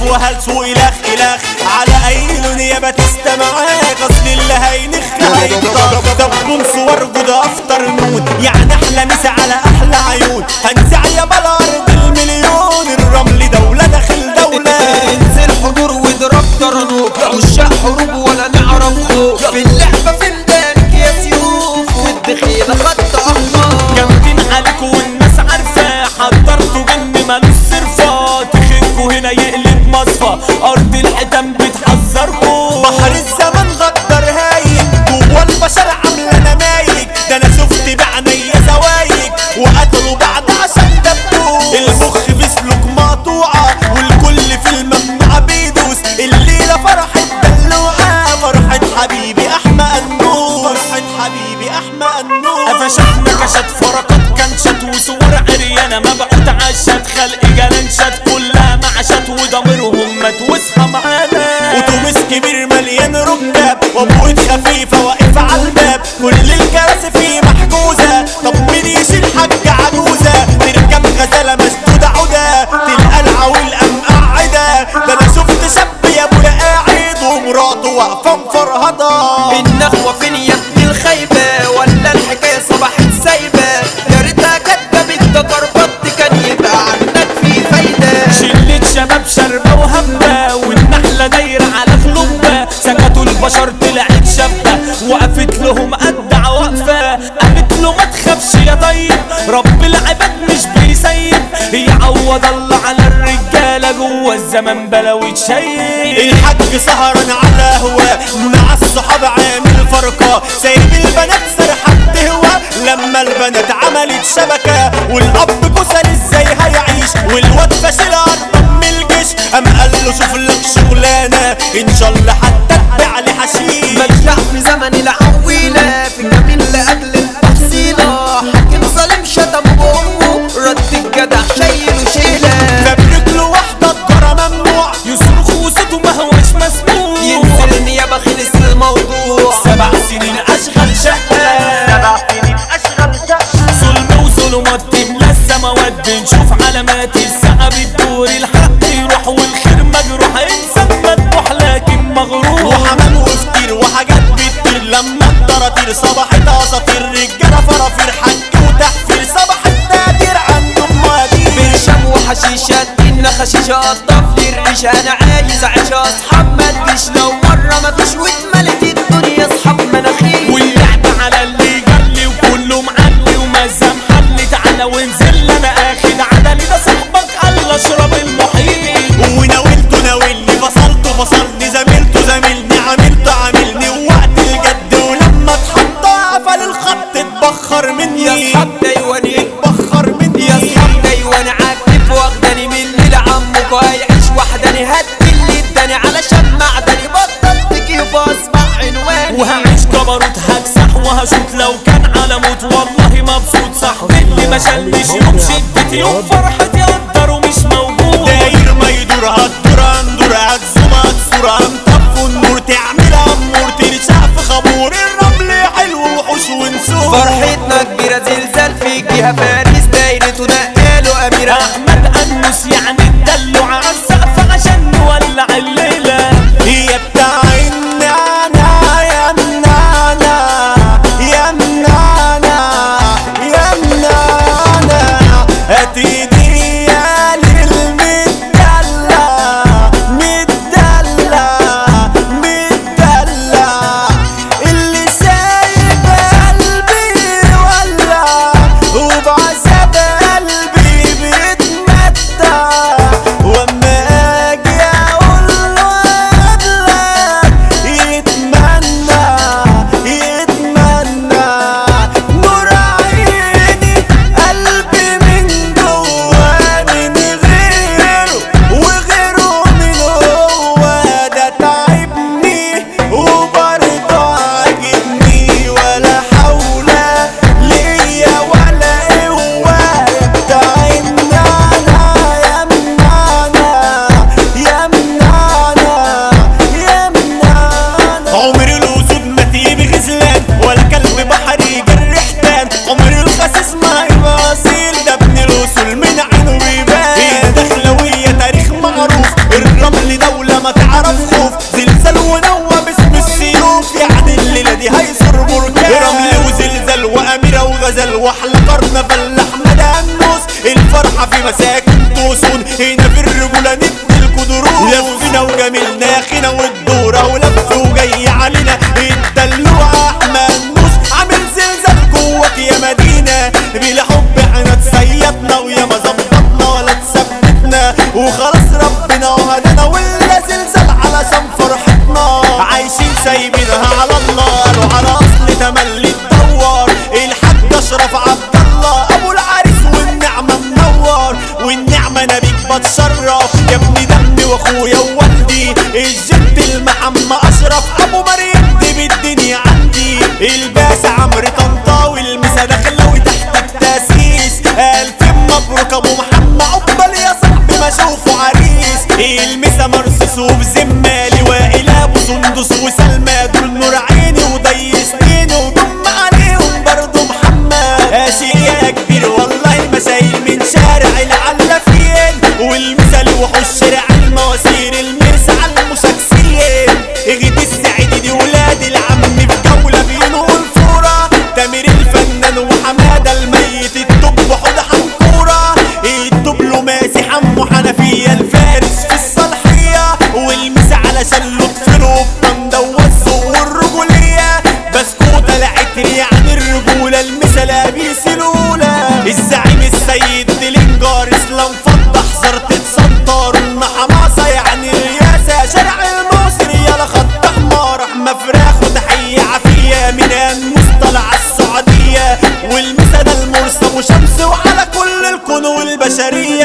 وهلس وإلخ إلخ على أي لون يابا تستمعك أصل اللي هينخ هيطخ طب صور جود أفطر نون يعني أحلى مسا على أحلى عيون هنزع يابا الأرض المليون الرمل دولة داخل دولة انزل حضور واضرب طرنوك عشاق حروب ولا نعرف خوف في اللعبة في ميدانك يا سيوف والدخيلة خط أحمر جامدين عليكوا والناس عارفة حضرتوا جن مالوش صرفة تخينكوا هنا يقلب مصفى أرض الحيتان بتحذركوا بحر الزمن غدر هايل جوا البشر عاملة نمايك ده أنا شفت بعينيا زوايك وقتلوا بعض عشان دبوس المخ في سلوك مقطوعة والكل في الممنوع بيدوس الليلة فرحة دلوعة فرحة حبيبي أحمى النور فرحة حبيبي أحمى النور قفشتنا كشت فرقات كنشت وصور عريانة مبعوت عشت خلق جلنشت كلها معشت وضميرهم مات واصحى معانا وتومس كبير مليان ركاب وابوت خفيفة واقف على الباب كل الكراسي فيه محجوزة طب مين يشيل حاجة عجوزة تركب غزالة مسدودة عودة تلقى العويل قام قاعدة ده انا شفت شاب يا ابويا قاعد ومراته واقفة مفرهضة النخوة فين يا ابن الخيبة ولا الحكاية صباحت سايبة يا ريتها كدبت ده كربط كان يبقى عنك في فايدة شلة شباب شربة وهبة والنحلة دايرة على خلوبة سكتوا البشر طلعت شابة وقفت لهم أجدع وقفة قالت له ما تخافش يا طيب رب العباد مش بيسيب يعوض الله على الرجالة جوه الزمن بلاوي شيء الحاج سهران على هوا مع الصحاب عامل فرقة سايب البنات سرحة تهوى لما البنات عملت شبكة والأب كسل ازاي هيعيش والواد فاشل أرض من الجيش قام قال له شوف لك شغلانة إن شاء الله حتى تبيع لي حشيش مجدع في زمن العويلة في جميل لأجل التفصيلة حاكم ظالم شتم بأمه رد الجدع شايل وشيلة فبرك له واحدة الجرى ممنوع يصرخ وصوته ما هوش مسموع ينزل النيابة خلص الموضوع سبع سنين أشغل شقة سبع سنين أشغل شقة ظلم وظلمات تملى السماوات بنشوف علامات الساعة بتدور الحق يروح والخير مجروح إنسان مذبوح لكن مغرور وحمام وفطير وحاجات بتطير لما الطراطير صبحت أساطير رجالة فرافير حج وتحفير صبحت نادر عندهم مقادير برشام وحشيشة إن خشيشة قطف لي الريشة أنا عايز أعيش أصحاب ما تجيش لو مرة ما فيش واتملت الدنيا أصحاب مناخير واللعب على اللي جلي وكله معلي ومزة محلي تعالى وانزل انا اخد عدلي ده صاحبك الله اشرب المحيط وناولته ناولني فصلته فصلني زميلته زميلني عملته عاملني ووقت الجد ولما اتحط قفل الخط اتبخر مني يا أصحاب دايواني اتبخر مني يا أصحاب دايواني عكف واخداني مني لعمك وهيعيش وحداني هات اللي اداني علشان معدني بطلت كيف أصبح عنواني وهعيش جبروت هكسح وهشوط لو كان على موت والله مبسوط صاحبي اللي ما شلنيش يوم شدتي يوم فرحتي قدر ومش موجود داير ما يدور هتدور هندور هتزوم هتصور هنطف النور تعمل امور ترشق في خمور الرمل حلو وحوش ونسور فرحتنا كبيرة زلزال فيكي فارس دايرته نقاله أميرة احمد انس يعني الدلع على السقف عشان نولع الليله هي بتاع النانا يا النانا يا النانا يا النانا هات ايدي شفنا خينا والدورة ولف وجاي علينا الدلوع احمد موس عامل زلزال جواك يا مدينة بلا حب احنا اتسيبنا ويا ما ظبطنا ولا تثبتنا وخلاص ربنا وهدانا ولا زلزال علشان فرحتنا عايشين سايبينها على الله قالوا على اصل تملي تدور الحاج اشرف عبد الله ابو العريس والنعمة منور والنعمة انا بيك بتشرف يا ابني دمي واخويا ووالدي الجد المحمى اشرف ابو مريم دي بالدنيا عندي الباس عمرو طنطاوي المسا داخله وتحت التاسيس الف مبروك ابو محمد عقبال يا صاحبي ما اشوفه عريس المسا مرسس وبزمالي وائل ابو سندس وسلمى دول نور عيني وضي سنيني وضم عليهم برضه محمد اشياء يا كبير والله مسايل من شارع العلافين والمثل وحوش شارع المواسير المرسى على المشاكسين اغيد السعيد دي ولاد العم في جولة بينه والفورة تامر الفنان وحمادة الميت الدب حوض حنكورة الدب له ماسي حمو حنفية الفارس في الصالحية والمسا على شلو طفله بطنده والذوق والرجولية بسكوتة العتر يعني الرجولة المسا لابيس الأولى الزعيم السيد ديلينجار اسلام فضة حذر تتسنطر قلنا حماسة يعني رياسة شارع المصري يلا خط احمر احمى فراخ وتحية عافية من المصطلع السعودية والمسا ده المرسى وشمس وعلى كل الكون والبشرية